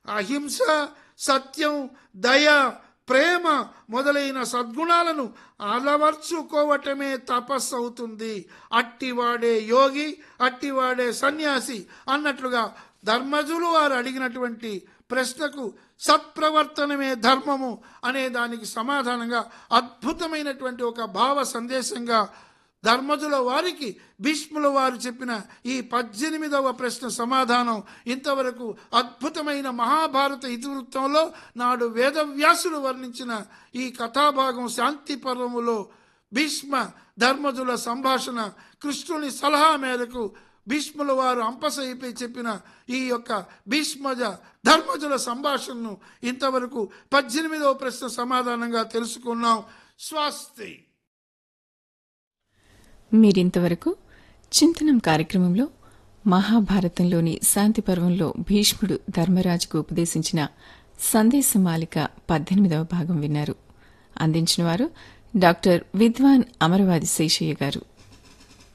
అహింస సత్యం దయ ప్రేమ మొదలైన సద్గుణాలను అలవర్చుకోవటమే తపస్సు అవుతుంది అట్టివాడే యోగి అట్టివాడే సన్యాసి అన్నట్లుగా ధర్మజులు వారు అడిగినటువంటి ప్రశ్నకు సత్ప్రవర్తనమే ధర్మము అనే దానికి సమాధానంగా అద్భుతమైనటువంటి ఒక భావ సందేశంగా ధర్మజుల వారికి భీష్ముల వారు చెప్పిన ఈ పద్దెనిమిదవ ప్రశ్న సమాధానం ఇంతవరకు అద్భుతమైన మహాభారత ఇతివృత్తంలో నాడు వేదవ్యాసులు వర్ణించిన ఈ కథాభాగం శాంతి పర్వములో భీష్మ ధర్మజుల సంభాషణ కృష్ణుని సలహా మేరకు భీష్ముల వారు అంపసైపై చెప్పిన ఈ యొక్క భీష్మజ ధర్మజుల సంభాషణను ఇంతవరకు పద్దెనిమిదవ ప్రశ్న సమాధానంగా తెలుసుకున్నాం స్వస్తి మీరింతవరకు చింతనం కార్యక్రమంలో మహాభారతంలోని శాంతి పర్వంలో భీష్ముడు ధర్మరాజుకు ఉపదేశించిన సందేశమాలిక పద్దెనిమిదవ భాగం విన్నారు అందించిన వారు డాక్టర్ విద్వాన్ అమరవాది శేషయ్య గారు